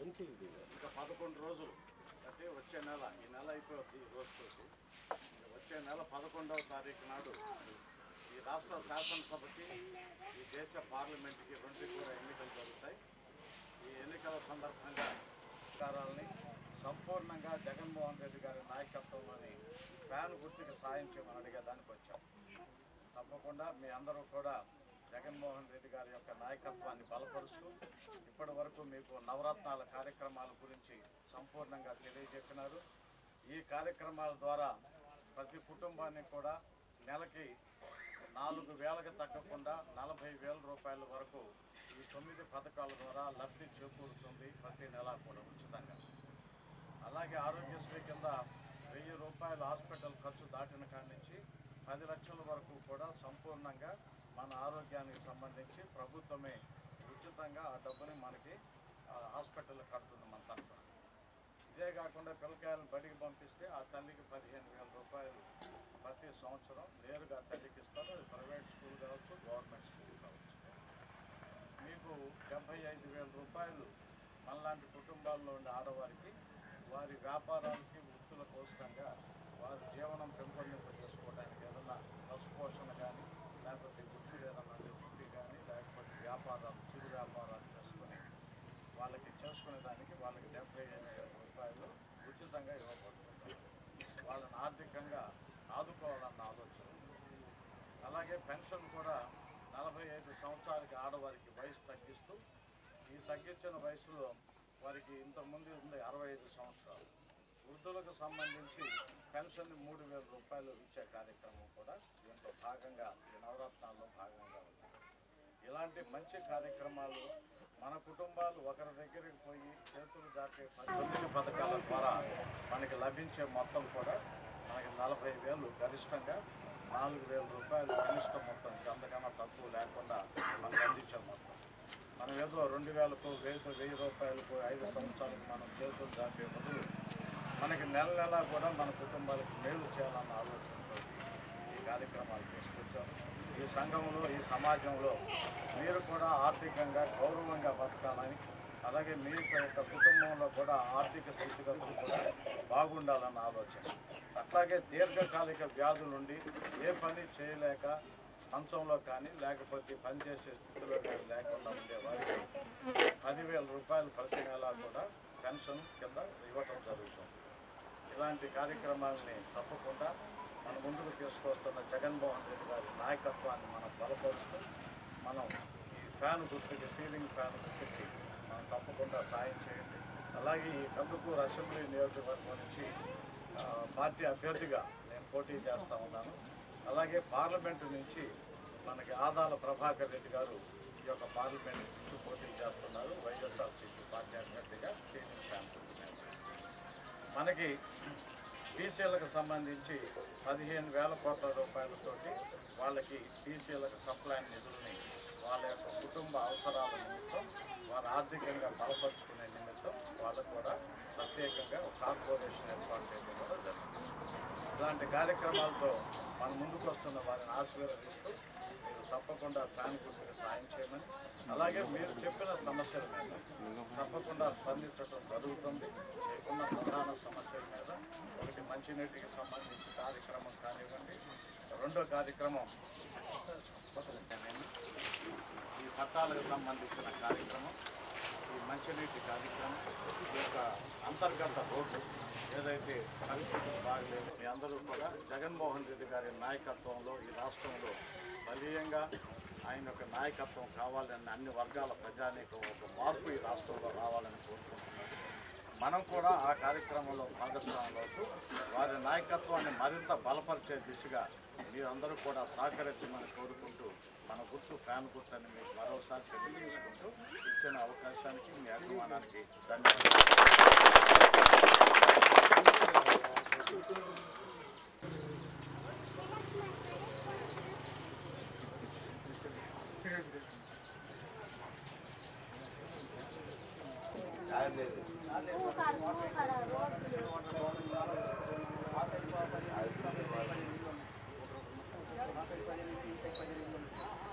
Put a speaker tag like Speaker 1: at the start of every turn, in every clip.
Speaker 1: ఇంకా పదకొండు రోజులు అంటే వచ్చే నెల ఈ నెల అయిపోతుంది ఈ రోజుతోటి ఇంకా వచ్చే నెల పదకొండవ తారీఖు నాడు ఈ రాష్ట్ర శాసనసభకి ఈ దేశ పార్లమెంట్కి రెండు కూడా ఎన్నికలు జరుగుతాయి ఈ ఎన్నికల సందర్భంగా అధికారాలని సంపూర్ణంగా జగన్మోహన్ రెడ్డి గారి నాయకత్వంలోని ఫ్యాన్ గుర్తుకి సాయం చేయమని అడిగేదానికి వచ్చాం తప్పకుండా మీ అందరూ కూడా జగన్మోహన్ రెడ్డి గారి యొక్క నాయకత్వాన్ని బలపరుస్తూ ఇప్పటి వరకు మీకు నవరత్నాల కార్యక్రమాల గురించి సంపూర్ణంగా తెలియజెప్పినారు ఈ కార్యక్రమాల ద్వారా ప్రతి కుటుంబాన్ని కూడా నెలకి నాలుగు వేలకు తగ్గకుండా నలభై వేల రూపాయల వరకు ఈ తొమ్మిది పథకాల ద్వారా లబ్ధి చేకూరుతుంది ప్రతి నెల కూడా ఉచితంగా అలాగే ఆరోగ్యశ్రీ కింద వెయ్యి రూపాయల హాస్పిటల్ ఖర్చు దాటిన కాడి నుంచి పది లక్షల వరకు కూడా సంపూర్ణంగా మన ఆరోగ్యానికి సంబంధించి ప్రభుత్వమే ఉచితంగా ఆ డబ్బుని మనకి ఆ, హాస్పిటల్ కడుతుంది మన తరఫున ఇదే కాకుండా పిల్లకాయలను బడికి పంపిస్తే ఆ తల్లికి పదిహేను వేల రూపాయలు ప్రతి సంవత్సరం నేరుగా తల్లికి ఇస్తారు అది ప్రైవేట్ స్కూల్ కావచ్చు గవర్నమెంట్ స్కూల్ కావచ్చు మీకు డెబ్బై ఐదు వేల రూపాయలు మనలాంటి కుటుంబాల్లో ఉండే ఆడవారికి వారి వ్యాపారాలకి వృత్తుల కోసంగా వారి జీవనం పెంపొందింప చేసుకోవడానికి ఏదైనా పశుపోషణ కానీ లేకపోతే వృత్తులు ఏదైనా వృత్తి కానీ లేకపోతే వ్యాపారాలు చిరు వ్యాపారాలు చేసుకొని వాళ్ళకి చేసుకునే దానికి వాళ్ళకి డెబ్బై ఐదు వేల రూపాయలు ఉచితంగా ఇవ్వబడుతుంది వాళ్ళని ఆర్థికంగా ఆదుకోవాలన్న ఆలోచన అలాగే పెన్షన్ కూడా నలభై ఐదు సంవత్సరాలకి ఆడవారికి వయసు తగ్గిస్తూ ఈ తగ్గించిన వయసులో వారికి ఇంతకుముందు ఉంది అరవై ఐదు సంవత్సరాలు వృద్ధులకు సంబంధించి పెన్షన్ మూడు వేల రూపాయలు ఇచ్చే కార్యక్రమం కూడా దీంట్లో భాగంగా ఈ నవరత్నాల్లో భాగంగా ఉంది ఇలాంటి మంచి కార్యక్రమాలు మన కుటుంబాలు ఒకరి దగ్గరికి పోయి చేతులు దాటే తొమ్మిది పథకాల ద్వారా మనకి లభించే మొత్తం కూడా మనకి నలభై వేలు గరిష్టంగా నాలుగు వేల రూపాయలు కనిష్ట మొత్తం ఇంకా అంతకన్నా తక్కువ లేకుండా మనకు అందించే మొత్తం మనం ఏదో రెండు వేలకు వెయ్యి వెయ్యి రూపాయలకు ఐదు సంవత్సరాలకు మనం చేతులు దాటే బదులు మనకి నెల నెలా కూడా మన కుటుంబాలకు మేలు చేయాలన్న ఆలోచనతో ఈ కార్యక్రమాలు తీసుకొచ్చారు ఈ సంఘంలో ఈ సమాజంలో మీరు కూడా ఆర్థికంగా గౌరవంగా బతకాలని అలాగే మీ యొక్క కుటుంబంలో కూడా ఆర్థిక స్థితిగతులు కూడా బాగుండాలన్న ఆలోచన అట్లాగే దీర్ఘకాలిక వ్యాధులుండి ఏ పని చేయలేక మంచంలో కానీ లేకపోతే పని చేసే స్థితిలో కానీ లేకుండా ఉండే వారికి పదివేల రూపాయలు ప్రతి నెల కూడా పెన్షన్ కింద ఇవ్వటం జరుగుతుంది ఇలాంటి కార్యక్రమాలని తప్పకుండా మన ముందుకు తీసుకొస్తున్న జగన్మోహన్ రెడ్డి గారి నాయకత్వాన్ని మనం బలపరుస్తూ మనం ఈ ఫ్యాన్ గుర్తుకి సీలింగ్ ఫ్యాన్ గుర్తుకి మనం తప్పకుండా సాయం చేయండి అలాగే ఈ కందుకూరు అసెంబ్లీ నియోజకవర్గం నుంచి ఆ, పార్టీ అభ్యర్థిగా నేను పోటీ చేస్తా ఉన్నాను అలాగే పార్లమెంటు నుంచి మనకి ఆదాల ప్రభాకర్ రెడ్డి గారు ఈ యొక్క పార్లమెంట్ నుంచి పోటీ చేస్తున్నారు వైఎస్ఆర్సీపీ పార్టీ అభ్యర్థిగా సీలింగ్ ఫ్యాన్ గుర్తు మీద. మనకి బీసీలకు సంబంధించి పదిహేను వేల కోట్ల రూపాయలతోటి వాళ్ళకి బీసీలకు సప్లై నిధుల్ని వాళ్ళ యొక్క కుటుంబ అవసరాల నిమిత్తం వారు ఆర్థికంగా బలపరుచుకునే నిమిత్తం వాళ్ళకు కూడా ప్రత్యేకంగా ఒక కార్పొరేషన్ ఏర్పాటు చేయడం కూడా జరిగింది ఇలాంటి కార్యక్రమాలతో మన ముందుకు వస్తున్న వారిని ఆశీర్వదిస్తూ మీరు తప్పకుండా ఫ్యాన్ గుర్తుకు సాయం చేయమని అలాగే మీరు చెప్పిన సమస్యల మీద తప్పకుండా స్పందించడం జరుగుతుంది మీకున్న ప్రధాన సమస్యల మీద ఒకటి మంచినీటికి సంబంధించి కార్యక్రమం కానివ్వండి రెండో కార్యక్రమం ఈ పట్టాలకు సంబంధించిన కార్యక్రమం ఈ మంచినీటి కార్యక్రమం ఈ యొక్క అంతర్గత రోడ్డు ఏదైతే పరిస్థితులు బాగలేదు మీ అందరూ కూడా జగన్మోహన్ రెడ్డి గారి నాయకత్వంలో ఈ రాష్ట్రంలో బలీయంగా ఆయన యొక్క నాయకత్వం కావాలని అన్ని వర్గాల ప్రజానీకం ఒక మార్పు ఈ రాష్ట్రంలో రావాలని కోరుకుంటున్నారు మనం కూడా ఆ కార్యక్రమంలో భాగస్వాములవుతూ వారి నాయకత్వాన్ని మరింత బలపరిచే దిశగా మీరందరూ కూడా సహకరించమని కోరుకుంటూ మన గుర్తు ఫ్యాన్ గుర్తు అని మీకు మరోసారి తెలియజేసుకుంటూ ఇచ్చిన అవకాశానికి మీ అభిమానానికి ధన్యవాదాలు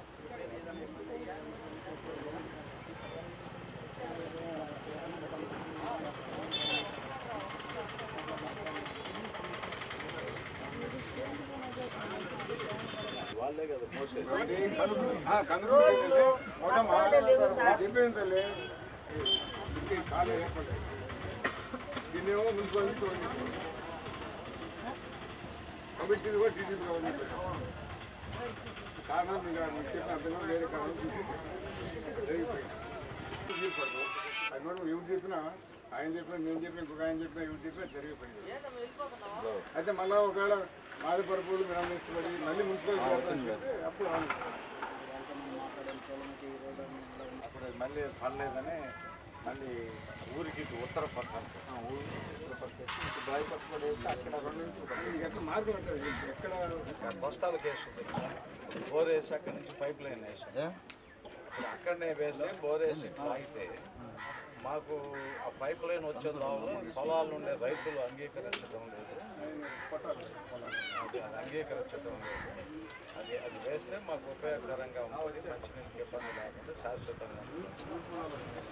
Speaker 2: Thank కందులు చెప్పింది తల్లి ఇంకే కాలు ఏర్పడ్డాయి దీన్నేమో మున్సిపాలిటీ చూడండి కమిటీ కూడా టీడీపీ గవర్నమెంట్ కారణం మీకు మీకు చెప్పిన అర్థం వేరే కారణం జరిగిపోయింది అది మనం ఎవరు చెప్పినా ఆయన చెప్పినా నేను చెప్పిన ఇంకొక ఆయన చెప్పినా ఎవరు చెప్పినా జరిగిపోయింది అయితే మళ్ళీ ఒకవేళ మాది పరుపులు మీరు ఇష్టపడి మళ్ళీ మున్సిపాలిటీ చేస్తే అప్పుడు అవును.
Speaker 1: అప్పుడు మళ్ళీ పర్లేదని మళ్ళీ ఊరికి ఇటు ఉత్తర పక్కన
Speaker 2: ఇది ఎక్కడ మార్గం ఉంటుంది ఎక్కడ
Speaker 1: బస్తాల కేసు ఉంది బోర్ వేసి అక్కడి నుంచి పైప్ లైన్ వేసి ఇప్పుడు అక్కడనే వేసి బోర్ వేసి ఇట్లా అయితే మాకు ఆ పైప్ లైన్ వచ్చే దావలో పొలాలు ఉండే రైతులు అంగీకరించడం లేదు అది అది అంగీకరించడం లేదు అది అది వేస్తే మాకు ఉపయోగకరంగా ఉంటుంది మంచినీళ్ళకి ఇబ్బంది లేకుండా శాశ్వతంగా ఉంటుంది.